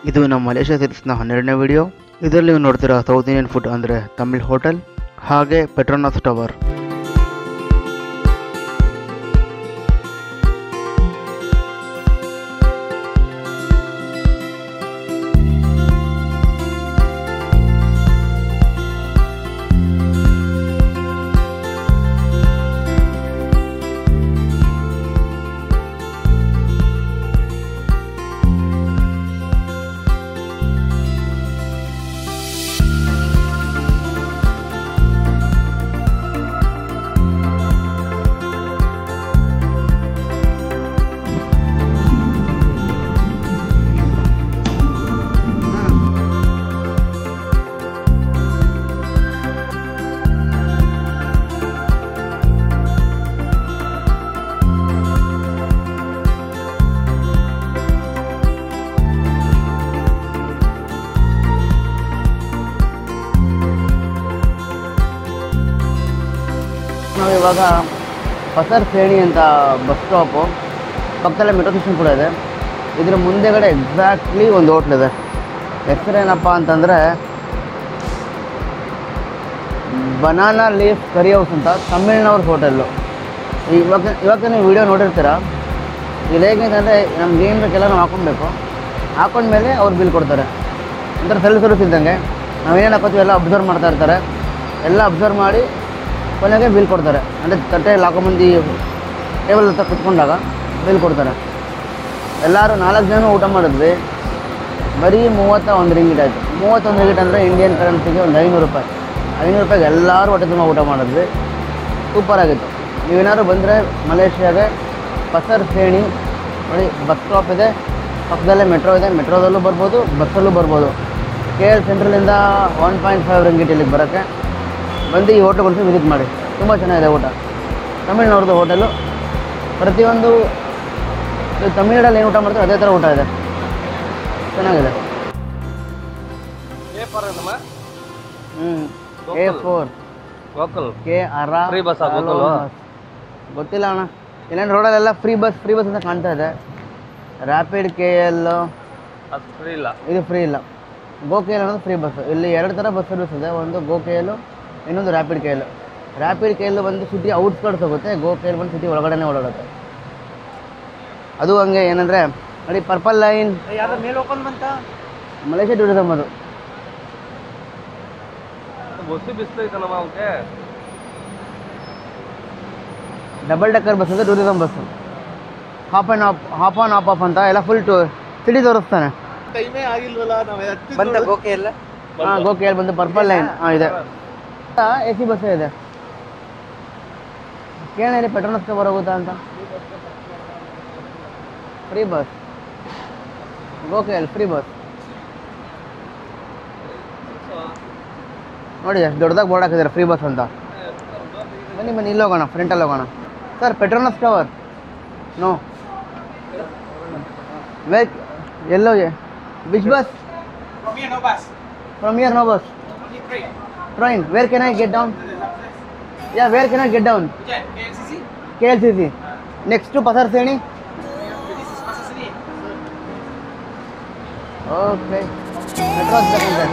ಇದು ನಮ್ಮ ಮಲೇಷ್ಯಾ ಸೀರೀಸ್ನ ಹನ್ನೆರಡನೇ ವಿಡಿಯೋ ಇದರಲ್ಲಿ ನೀವು ನೋಡ್ತೀರಾ ಸೌತ್ ಇಂಡಿಯನ್ ಫುಡ್ ಅಂದರೆ ತಮಿಳ್ ಹೋಟೆಲ್ ಹಾಗೆ ಪೆಟ್ರೋನಾಸ್ ಟವರ್ ನಾವು ಇವಾಗ ಪಸರ್ ಶ್ರೇಣಿ ಅಂತ ಬಸ್ ಸ್ಟಾಪು ಪಕ್ಕದಲ್ಲೇ ಮೆಟ್ರೋ ಸ್ಟೇಷನ್ ಕೂಡ ಇದೆ ಇದ್ರ ಮುಂದೆಗಡೆ ಎಕ್ಸಾಕ್ಟ್ಲಿ ಒಂದು ಹೋಟ್ಲ್ ಇದೆ ಹೆಸರೇನಪ್ಪ ಅಂತಂದರೆ ಬನಾನಾ ಲೀಫ್ ಕರಿ ಹೌಸ್ ಅಂತ ತಮಿಳ್ನವ್ರ ಹೋಟೆಲ್ಲು ಇವಾಗ ಇವಾಗ ನೀವು ವಿಡಿಯೋ ನೋಡಿರ್ತೀರ ಇಲ್ಲಿ ಹೇಗೆ ಅಂತಂದರೆ ನಮ್ಗೆ ಏನು ಬೇಕೆಲ್ಲ ನಾವು ಹಾಕೊಳ್ಬೇಕು ಹಾಕೊಂಡ್ಮೇಲೆ ಅವ್ರು ಬಿಲ್ ಕೊಡ್ತಾರೆ ಒಂಥರ ಸೆಲ್ಫ್ ಸರ್ವಿಸ್ ಇದ್ದಂಗೆ ನಾವೇನೇನು ಹಾಕೋತೀವಿ ಎಲ್ಲ ಅಬ್ಸರ್ವ್ ಮಾಡ್ತಾ ಇರ್ತಾರೆ ಎಲ್ಲ ಅಬ್ಸರ್ವ್ ಮಾಡಿ ಕೊನೆಗೆ ಬಿಲ್ ಕೊಡ್ತಾರೆ ಅಂದರೆ ತಟ್ಟೆಯಲ್ಲಿ ಹಾಕೊಂಬಂದು ಟೇಬಲ್ ಹತ್ರ ಕುತ್ಕೊಂಡಾಗ ಬಿಲ್ ಕೊಡ್ತಾರೆ ಎಲ್ಲರೂ ನಾಲ್ಕು ಜನ ಊಟ ಮಾಡಿದ್ವಿ ಬರೀ ಮೂವತ್ತ ಒಂದು ರಿಂಗಿಟ್ ಆಯಿತು ಮೂವತ್ತೊಂದು ರಿಂಗಿಟ್ ಅಂದರೆ ಇಂಡಿಯನ್ ಕರೆನ್ಸಿಗೆ ಒಂದು ಐನೂರು ರೂಪಾಯಿ ಐನೂರು ರೂಪಾಯಿಗೆ ಎಲ್ಲರೂ ಹೊಟ್ಟೆ ತುಂಬ ಊಟ ಮಾಡಿದ್ವಿ ಸೂಪರ್ ಆಗಿತ್ತು ನೀವೇನಾದ್ರು ಬಂದರೆ ಮಲೇಷ್ಯಾಗೆ ಪಸರ್ ಶ್ರೇಣಿ ನೋಡಿ ಬಸ್ ಸ್ಟಾಪ್ ಇದೆ ಪಕ್ಕದಲ್ಲೇ ಮೆಟ್ರೋ ಇದೆ ಮೆಟ್ರೋದಲ್ಲೂ ಬರ್ಬೋದು ಬಸ್ಸಲ್ಲೂ ಬರ್ಬೋದು ಕೆ ಎಲ್ ಸೆಂಟ್ರಲಿಂದ ಒನ್ ಪಾಯಿಂಟ್ ಫೈವ್ ರಿಂಗಿಟ್ ಇಲ್ಲಿಗೆ ಬರೋಕ್ಕೆ ಬಂದು ಈ ಹೋಟೆಲ್ ಬಂದು ವಿಸಿಟ್ ಮಾಡಿ ತುಂಬ ಚೆನ್ನಾಗಿದೆ ಊಟ ತಮಿಳ್ನವ್ರದ್ದು ಹೋಟೆಲು ಪ್ರತಿಯೊಂದು ನೀವು ತಮಿಳ್ನಾಡಲ್ಲಿ ಏನು ಊಟ ಮಾಡ್ತಾರೆ ಅದೇ ಥರ ಊಟ ಇದೆ ಚೆನ್ನಾಗಿದೆ ఏ ఫర్ ನಮ್ಮ ಹ್ಞೂ ಎ ಫೋರ್ ಲೋಕಲ್ ಕೆ ಅರ Free bus ಆ ಅಲೋ Google? ಬಸ್. ಗೊತ್ತಿಲ್ಲ ಅಣ್ಣ ಇಲ್ಲೇನು ರೋಡಲ್ಲೆಲ್ಲ ಫ್ರೀ ಬಸ್ ಫ್ರೀ ಬಸ್ ಅಂತ ಕಾಣ್ತಾ ಇದೆ ರ್ಯಾಪಿಡ್ ಕೆ ಎಲ್ ಅದು ಫ್ರೀ ಇಲ್ಲ ಇದು ಫ್ರೀ ಇಲ್ಲ ಗೋ ಕೆ ಎಲ್ ಅನ್ನೋದು ಫ್ರೀ ಬಸ್ ಇಲ್ಲಿ ಎರಡು ಥರ ಬಸ್ ಸರ್ವಿಸ್ ಇದೆ ಒಂದು ಗೋ ಕೆ ಎಲ್ ಇನ್ನೊಂದು rapid K L rapid K L ಬಂದು ಸಿಟಿ ಔಟ್ಸ್ಕರ್ಟ್ಸ್ ಹೋಗುತ್ತೆ ಗೋ ಕೆ ಎಲ್ ಬಂದು ಸಿಟಿ ಒಳಗಡೆನೇ ಓಡಾಡುತ್ತೆ ಅದು ಹಂಗೆ ಏನಂದರೆ ನೋಡಿ ಪರ್ಪಲ್ ಲೈನ್ ಯಾವ್ದು ಮೇಲೆ ಓಪನ್ ಬಂತ ಮಲೇಷ್ಯಾ ಟೂರಿಸಮ್ ಅದು ಬಸ್ಸು ಬಿಸ್ಲು ಐತಲ್ಲಮ್ಮ ಅವಕ್ಕೆ ಡಬಲ್ ಡೆಕ್ಕರ್ ಬಸ್ ಅಂದರೆ tourism bus hop and off hop on off off ಅಂತ ಎಲ್ಲ ಫುಲ್ ಟೂ ಸಿಟಿ ತೋರಿಸ್ತಾನೆ ಟೈಮೇ ಆಗಿಲ್ವಲ್ಲ ನಾವು ಬಂದ ಗೋಕೆ ಎಲ್ಲ ಹಾಂ ಗೋಕೆ ಎಲ್ ಬಂದು ಪರ್ಪಲ್ ಲೈನ್ ಹಾಂ ಇದೆ ಎ ಸಿ ಬಸ್ಸೇ ಇದೆ ಕೇಳಿ ಪೆಟ್ರೋಲ್ಸ್ಗೆ ಬರೋಗುತ್ತಾ ಅಂತ free bus go K L free bus ನೋಡಿ ಎಷ್ಟು ದೊಡ್ಡದಾಗಿ ಬೋರ್ಡ್ ಹಾಕಿದ್ದಾರೆ ಫ್ರೀ ಬಸ್ ಅಂತ ಬನ್ನಿ ಬನ್ನಿ ಇಲ್ಲಿ ಹೋಗೋಣ ಫ್ರಂಟಲ್ಲಿ ಹೋಗೋಣ ಸರ್ ಪೆಟ್ರೋನಸ್ ಟವರ್ ನೋ ವೇಕ್ ಎಲ್ಲೋ which bus From here, no bus. From here, no bus. Only train. Train. Where can I get down? Yeah, where can I get down? Which one? KLCC? KLCC. Next to Pasar Seni. This is Pasasani. Okay. Metro ಹತ್ಬೇಕಂತೆ.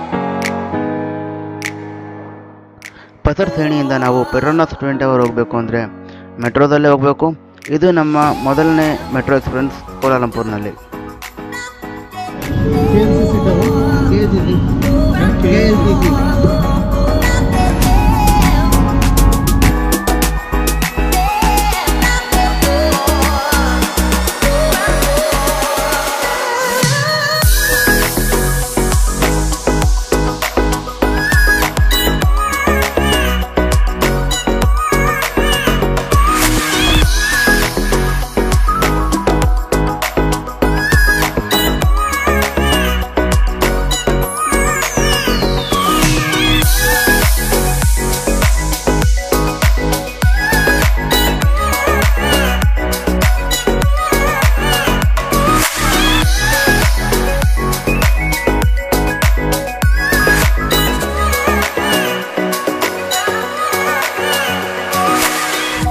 Pasar ಶ್ರೇಣಿಯಿಂದ ನಾವು Petronas twenty hour ಹೋಗಬೇಕು ಅಂದರೆ ಮೆಟ್ರೋದಲ್ಲೇ ಹೋಗಬೇಕು ಇದು ನಮ್ಮ ಮೊದಲನೇ metro experience ಕೋಲಾಲಂಪುರ್ನಲ್ಲಿ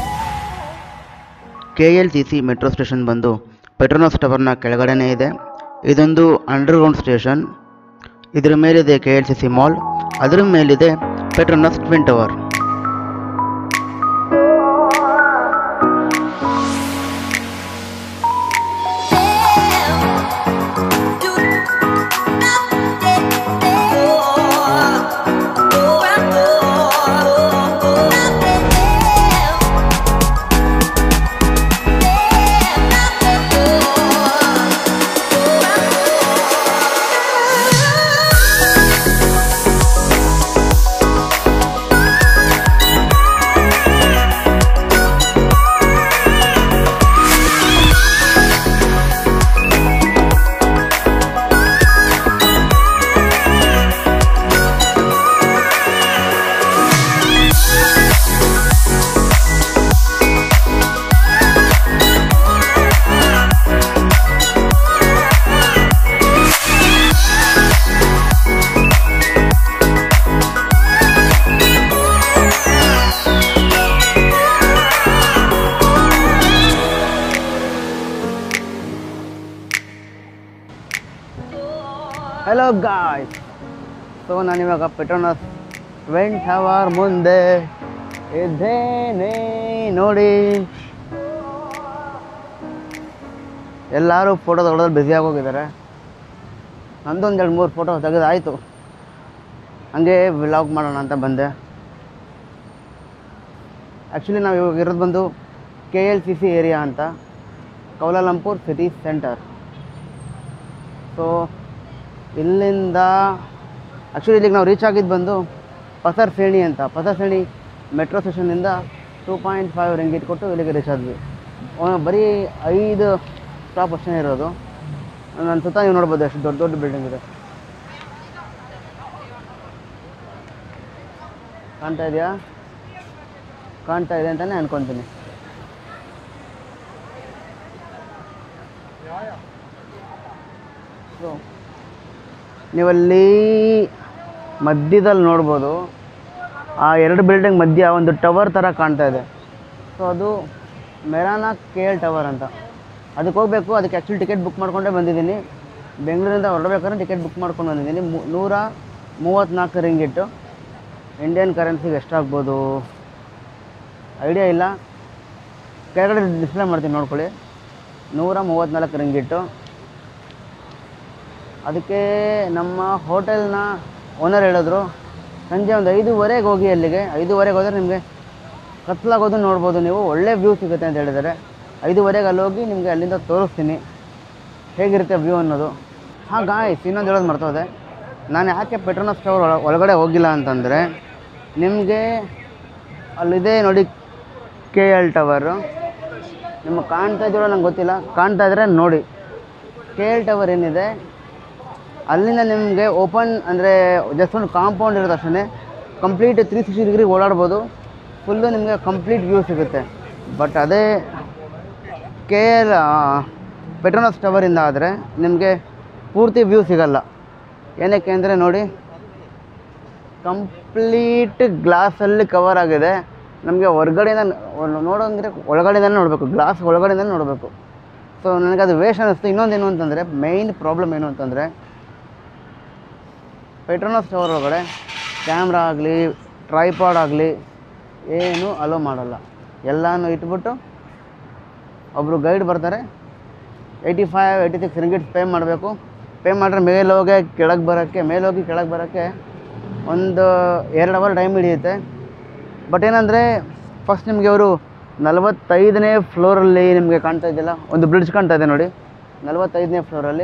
K L C C metro station ಬಂದು ಪೆಟ್ರೋನಾಸ್ ಟವರ್ನ ಕೆಳಗಡೆನೇ ಇದೆ ಇದೊಂದು ಅಂಡರ್ಗ್ರೌಂಡ್ ಸ್ಟೇಷನ್ ಇದರ ಮೇಲಿದೆ K L C C mall ಅದರ ಮೇಲಿದೆ Petronas twin tower hello guys so ನಾನಿವಾಗ ಪೆಟ್ರೋನಸ್ ಟ್ವೆನ್ ಟವರ್ ಮುಂದೆ ಇದ್ದೇನೆ ನೋಡಿ ಎಲ್ಲರೂ ಫೋಟೋ ತೆಗೆದ್ರಲ್ಲಿ ಬ್ಯುಸಿ ಆಗೋಗಿದ್ದಾರೆ ನಂದೊಂದು ಎರಡು ಮೂರು ಫೋಟೋ ತೆಗೆದಾಯಿತು ಹಂಗೆ ವ್ಲಾಗ್ ಮಾಡೋಣ ಅಂತ ಬಂದೆ ಆ್ಯಕ್ಚುಲಿ ನಾವು ಇವಾಗ ಇರೋದು ಬಂದು K L C C area ಅಂತ ಕೌಲಾಲಂಪುರ್ ಸಿಟಿ ಸೆಂಟರ್ ಸೊ ಇಲ್ಲಿಂದ ಆ್ಯಕ್ಚುಲಿ ಇಲ್ಲಿಗೆ ನಾವು ರೀಚ್ ಆಗಿದ್ದು ಬಂದು ಪಸರ್ ಸೇಣಿ ಅಂತ ಪಸರ್ ಸೇಣಿ ಮೆಟ್ರೋ ಸ್ಟೇಷನಿಂದ ಟೂ ಪಾಯಿಂಟ್ ಫೈವ್ ರಿಂಗಿಟ್ ಕೊಟ್ಟು ಇಲ್ಲಿಗೆ ರೀಚ್ ಆದ್ವಿ ಅಹ್, ಬರೀ ಐದು ಸ್ಟಾಪ್ ಅಷ್ಟೇ ಇರೋದು ನನ್ನ ಸುತ್ತ ನೀವು ನೋಡ್ಬೋದು ಎಷ್ಟು ದೊಡ್ಡ ದೊಡ್ಡ ಬಿಲ್ಡಿಂಗ್ ಇದೆ ಕಾಣ್ತಾ ಇದೆಯಾ ಕಾಣ್ತಾ ಇದೆ ಅಂತಲೇ ಅನ್ಕೊತೀನಿ ಸೊ ನೀವಲ್ಲಿ ಮಧ್ಯದಲ್ಲಿ ನೋಡ್ಬೋದು ಆ ಎರಡು ಬಿಲ್ಡಿಂಗ್ ಮಧ್ಯ ಒಂದು ಟವರ್ ಥರ ಕಾಣ್ತಾ ಇದೆ ಸೊ ಅದು ಮೆರಾನಾ ಕೆ ಎಲ್ ಟವರ್ ಅಂತ ಅದಕ್ಕೆ ಹೋಗಬೇಕು ಅದಕ್ಕೆ ಆ್ಯಕ್ಚುಲಿ ಟಿಕೆಟ್ ಬುಕ್ ಮಾಡ್ಕೊಂಡೇ ಬಂದಿದ್ದೀನಿ ಬೆಂಗಳೂರಿಂದ ಹೊರಡ್ಬೇಕಾದ್ರೆ ಟಿಕೆಟ್ ಬುಕ್ ಮಾಡ್ಕೊಂಡು ಬಂದಿದ್ದೀನಿ ಮು- ನೂರ ಮೂವತ್ತ್ನಾಲ್ಕು ರಿಂಗಿಟ್ಟು ಇಂಡಿಯನ್ ಕರೆನ್ಸಿಗೆ ಎಷ್ಟಾಗ್ಬೋದು ಐಡಿಯಾ ಇಲ್ಲ ಕೆಳಗಡೆ ಡಿಸ್ಪ್ಲೇ ಮಾಡ್ತೀನಿ ನೋಡ್ಕೊಳ್ಳಿ ನೂರ ಮೂವತ್ತ್ನಾಲ್ಕು ರಿಂಗಿಟ್ಟು ಅದಕ್ಕೆ ನಮ್ಮ ಹೋಟೆಲ್ನ ಓನರ್ ಹೇಳಿದ್ರು ಸಂಜೆ ಒಂದು ಐದೂವರೆಗೆ ಹೋಗಿ ಅಲ್ಲಿಗೆ ಐದೂವರೆಗೆ ಹೋದರೆ ನಿಮಗೆ ಕತ್ಲಾಗೋದು ನೋಡ್ಬೋದು ನೀವು ಒಳ್ಳೆ ವ್ಯೂ ಸಿಗುತ್ತೆ ಅಂತ ಹೇಳಿದ್ದಾರೆ ಐದೂವರೆಗೆ ಅಲ್ಲಿ ಹೋಗಿ ನಿಮಗೆ ಅಲ್ಲಿಂದ ತೋರಿಸ್ತೀನಿ ಹೇಗಿರುತ್ತೆ ವ್ಯೂ ಅನ್ನೋದು ಹಾಂ ಗಾಯ್ಸ್ ಇನ್ನೊಂದು ಹೇಳೋದು ಮರ್ತೋದೆ ನಾನು ಯಾಕೆ ಪೆಟ್ರೋನಸ್ ಟವರ್ ಒಳ ಒಳಗಡೆ ಹೋಗಿಲ್ಲ ಅಂತಂದರೆ ನಿಮಗೆ ಅಲ್ಲಿದೆ ನೋಡಿ ಕೆ ಎಲ್ ಟವರು ನಿಮಗೆ ಕಾಣ್ತಾ ಇದೆಯೋ ನಂಗೆ ಗೊತ್ತಿಲ್ಲ ಕಾಣ್ತಾ ಇದ್ರೆ ನೋಡಿ ಕೆ ಎಲ್ ಟವರ್ ಏನಿದೆ ಅಲ್ಲಿಂದ ನಿಮಗೆ ಓಪನ್ ಅಂದರೆ ಜಸ್ಟ್ ಒಂದು ಕಾಂಪೌಂಡ್ ಇರೋದು ಅಷ್ಟೇ ಕಂಪ್ಲೀಟ್ ತ್ರೀ ಸಿಕ್ಸ್ಟಿ ಡಿಗ್ರಿ ಓಡಾಡ್ಬೋದು ಫುಲ್ಲು ನಿಮಗೆ ಕಂಪ್ಲೀಟ್ ವ್ಯೂ ಸಿಗುತ್ತೆ ಬಟ್ ಅದೇ ಕೆ ಎಲ್ ಪೆಟ್ರೋನಸ್ ಟವರಿಂದ ಆದರೆ ನಿಮಗೆ ಪೂರ್ತಿ ವ್ಯೂ ಸಿಗಲ್ಲ ಏನಕ್ಕೆ ಅಂದರೆ ನೋಡಿ ಕಂಪ್ಲೀಟ್ ಗ್ಲಾಸಲ್ಲಿ ಕವರ್ ಆಗಿದೆ ನಮಗೆ ಹೊರ್ಗಡೆಯಿಂದ ನ- ನೋಡೋಂಗಿದ್ರೆ ಒಳಗಡೆಯಿಂದನೇ ನೋಡಬೇಕು ಗ್ಲಾಸ್ ಒಳಗಡೆಯಿಂದನೇ ನೋಡಬೇಕು ಸೊ ನನಗೆ ಅದು ವೇಸ್ಟ್ ಅನ್ನಿಸ್ತು ಇನ್ನೊಂದೇನು ಅಂತಂದರೆ ಮೈನ್ ಪ್ರಾಬ್ಲಮ್ ಏನು ಅಂತಂದರೆ ಪೆಟ್ರೋನಸ್ ಟವರ್ ಒಳಗಡೆ ಕ್ಯಾಮ್ರಾ ಆಗಲಿ ಟ್ರೈಪಾಡ್ ಆಗಲಿ ಏನು ಅಲೋ ಮಾಡಲ್ಲ ಎಲ್ಲನೂ ಇಟ್ಬಿಟ್ಟು ಒಬ್ಬರು ಗೈಡ್ ಬರ್ತಾರೆ eighty five eighty six ringgits pay ಮಾಡಬೇಕು ಪೇ ಮಾಡಿದ್ರೆ ಮೇಲೆ ಹೋಗಿ ಕೆಳಗೆ ಬರೋಕ್ಕೆ ಮೇಲೆ ಹೋಗಿ ಕೆಳಗೆ ಬರೋಕ್ಕೆ ಒಂದು ಎರಡು ಅವರ್ ಟೈಮ್ ಹಿಡಿಯುತ್ತೆ ಬಟ್ ಏನಂದರೆ ಫಸ್ಟ್ ನಿಮಗೆ ಅವರು ನಲವತ್ತೈದನೇ ಫ್ಲೋರಲ್ಲಿ ನಿಮಗೆ ಕಾಣ್ತಾ ಇದೆಯಲ್ಲ ಒಂದು ಬ್ರಿಡ್ಜ್ ಕಾಣ್ತಾ ಇದೆ ನೋಡಿ ನಲವತ್ತೈದನೇ ಫ್ಲೋರಲ್ಲಿ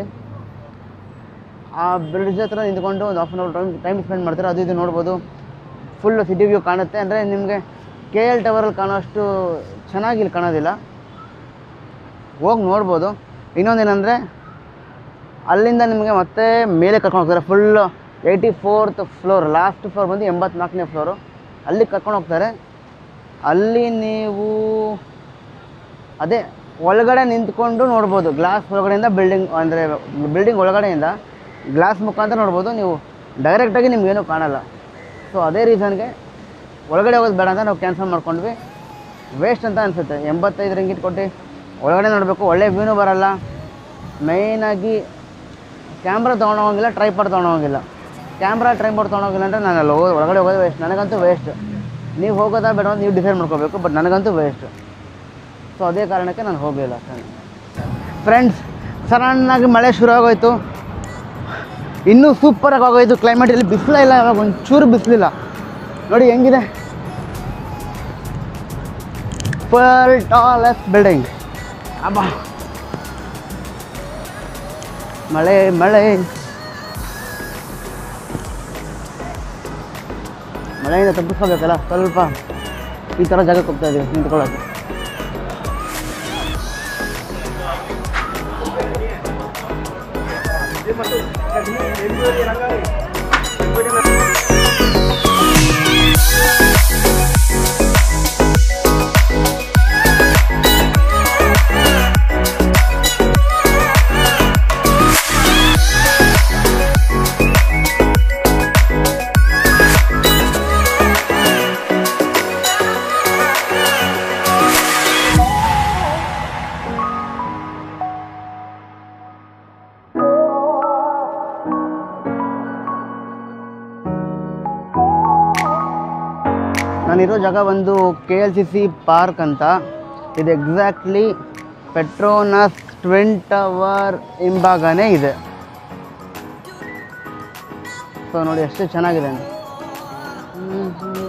ಆ ಬ್ರಿಡ್ಜ್ ಹತ್ರ ನಿಂತ್ಕೊಂಡು ಒಂದು half an hour time time spend ಮಾಡ್ತಾರೆ ಅದು ಇದು ನೋಡ್ಬೋದು ಫುಲ್ ಸಿಟಿ ವ್ಯೂ ಕಾಣುತ್ತೆ ಅಂದರೆ ನಿಮಗೆ ಕೆ ಎಲ್ ಟವರಲ್ಲಿ ಕಾಣೋಷ್ಟು ಚೆನ್ನಾಗಿ ಇಲ್ಲಿ ಕಾಣೋದಿಲ್ಲ ಹೋಗಿ ನೋಡ್ಬೋದು ಇನ್ನೊಂದೇನೆಂದರೆ ಅಲ್ಲಿಂದ ನಿಮಗೆ ಮತ್ತೆ ಮೇಲೆ ಕರ್ಕೊಂಡು ಹೋಗ್ತಾರೆ full eighty fourth floor last floor ಬಂದು ಎಂಬತ್ನಾಲ್ಕನೇ ಫ್ಲೋರು ಅಲ್ಲಿ ಕರ್ಕೊಂಡು ಹೋಗ್ತಾರೆ ಅಲ್ಲಿ ನೀವು ಅದೇ ಒಳಗಡೆ ನಿಂತ್ಕೊಂಡು ನೋಡ್ಬೋದು ಗ್ಲಾಸ್ ಒಳಗಡೆಯಿಂದ ಬಿಲ್ಡಿಂಗ್ ಅಂದರೆ ಬಿಲ್ಡಿಂಗ್ ಒಳಗಡೆಯಿಂದ ಗ್ಲಾಸ್ ಮುಖಾಂತರ ನೋಡ್ಬೋದು ನೀವು ಡೈರೆಕ್ಟಾಗಿ ನಿಮ್ಗೇನು ಕಾಣಲ್ಲ ಸೊ ಅದೇ ರೀಸನ್ಗೆ ಒಳಗಡೆ ಹೋಗೋದು ಬೇಡ ಅಂತ ನಾವು ಕ್ಯಾನ್ಸಲ್ ಮಾಡ್ಕೊಂಡ್ವಿ ವೇಸ್ಟ್ ಅಂತ ಅನಿಸುತ್ತೆ ಎಂಬತ್ತೈದು ರಿಂಗಿಟ್ ಕೊಟ್ಟು ಒಳಗಡೆ ನೋಡಬೇಕು ಒಳ್ಳೆ ವ್ಯೂನೂ ಬರಲ್ಲ ಮೇಯ್ನಾಗಿ ಕ್ಯಾಮ್ರಾ ತೊಗೊಂಡೋಗಿಲ್ಲ ಟ್ರೈಪಾಡ್ ತೊಗೊಂಡೋಗಿಲ್ಲ ಕ್ಯಾಮ್ರಾ ಟ್ರೈಪಾಡ್ ತೊಗೊಂಡೋಗಿಲ್ಲ ಅಂದರೆ ನಾನು ಅಲ್ಲಿ ಹೋಗೋದು ಒಳಗಡೆ ಹೋಗೋದು ವೇಸ್ಟ್ ನನಗಂತೂ ವೇಸ್ಟ್ ನೀವು ಹೋಗೋದಾ ಬೇಡ ಅಂತ ನೀವು ಡಿಸೈಡ್ ಮಾಡ್ಕೋಬೇಕು ಬಟ್ ನನಗಂತೂ ವೇಸ್ಟ್ ಸೊ ಅದೇ ಕಾರಣಕ್ಕೆ ನಾನು ಹೋಗಲಿಲ್ಲ ಅಷ್ಟೇ ಫ್ರೆಂಡ್ಸ್ ಸಡನ್ನಾಗಿ ಮಳೆ ಶುರು ಆಗೋಯ್ತು ಇನ್ನೂ ಸೂಪರಾಗಿ ಆಗೋಯ್ತು ಕ್ಲೈಮೇಟ್ ಇಲ್ಲಿ ಬಿಸಿಲೇ ಇಲ್ಲ ಇವಾಗ ಒಂಚೂರು ಬಿಸಿಲಿಲ್ಲ ನೋಡಿ ಹೆಂಗಿದೆ ಫುಲ್ ಟಾಲೆಸ್ಟ್ ಬಿಲ್ಡಿಂಗ್ ಅಬ್ಬ ಮಳೆ ಮಳೆ ಮಳೆಯಿಂದ ತಪ್ಪಿಸ್ಕೋಬೇಕಲ್ಲ ಸ್ವಲ್ಪ ಈ ಥರ ಜಾಗಕ್ಕೆ ಹೋಗ್ತಾ ಇದೀವಿ ನಿಂತ್ಕೊಳ್ಳೋಕೆ ನಾನಿರೋ ಜಾಗ ಬಂದು K L C C park ಅಂತ ಇದು ಎಕ್ಸಾಕ್ಟ್ಲಿ ಪೆಟ್ರೋನಸ್ ಟ್ವಿನ್ ಟವರ್ ಹಿಂಭಾಗನೇ ಇದೆ ಸೊ ನೋಡಿ ಎಷ್ಟು ಚೆನ್ನಾಗಿದೆ ಅಂತ ಹ್ಮ್, ಹ್ಮ್.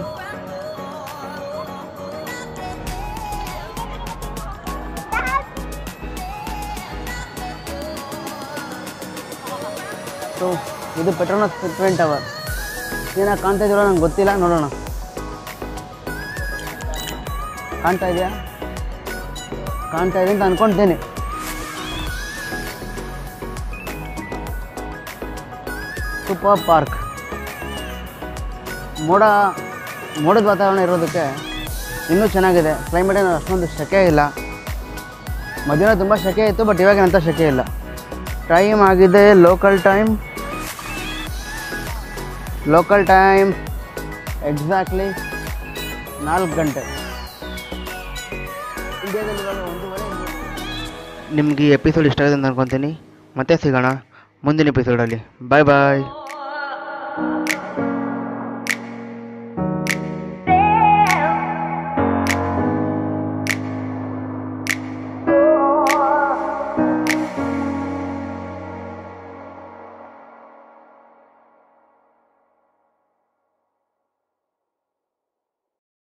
ಸೊ ಇದು ಪೆಟ್ರೋನಸ್ ಟ್ವಿನ್ ಟವರ್ ಏನಾಗ ಕಾಣ್ತಾ ಇದೆಯಲ್ಲ ನಂಗೆ ಗೊತ್ತಿಲ್ಲ ನೋಡೋಣ ಕಾಣ್ತಾ ಇದೆಯಾ ಕಾಣ್ತಾ ಇದೆ ಅಂತ ಅನ್ಕೊಳ್ತೇನೆ ಸೂಪರ್ ಪಾರ್ಕ್ ಮೋಡ ಮೋಡದ ವಾತಾವರಣ ಇರೋದಕ್ಕೆ ಇನ್ನೂ ಚೆನ್ನಾಗಿದೆ ಕ್ಲೈಮೇಟ್ ಏನು ಅಷ್ಟೊಂದು ಸೆಕೆ ಇಲ್ಲ ಮಧ್ಯಾಹ್ನ ತುಂಬ ಸೆಕೆ ಇತ್ತು ಬಟ್ ಇವಾಗಿನಂತ ಸೆಕೆ ಇಲ್ಲ ಟೈಮ್ ಆಗಿದೆ local time local time exactly ನಾಲ್ಕು ಗಂಟೆ ಇಂಡಿಯಾದಲ್ಲಿ ಇವಾಗ ಒಂದೂವರೆ ನಿಮ್ಗೆ ಈ ಎಪಿಸೋಡ್ ಇಷ್ಟ ಆಗಿದೆ ಅಂತ ಅನ್ಕೊತೀನಿ ಮತ್ತೆ ಸಿಗೋಣ ಮುಂದಿನ ಎಪಿಸೋಡಲ್ಲಿ ಬಾಯ್ ಬಾಯ್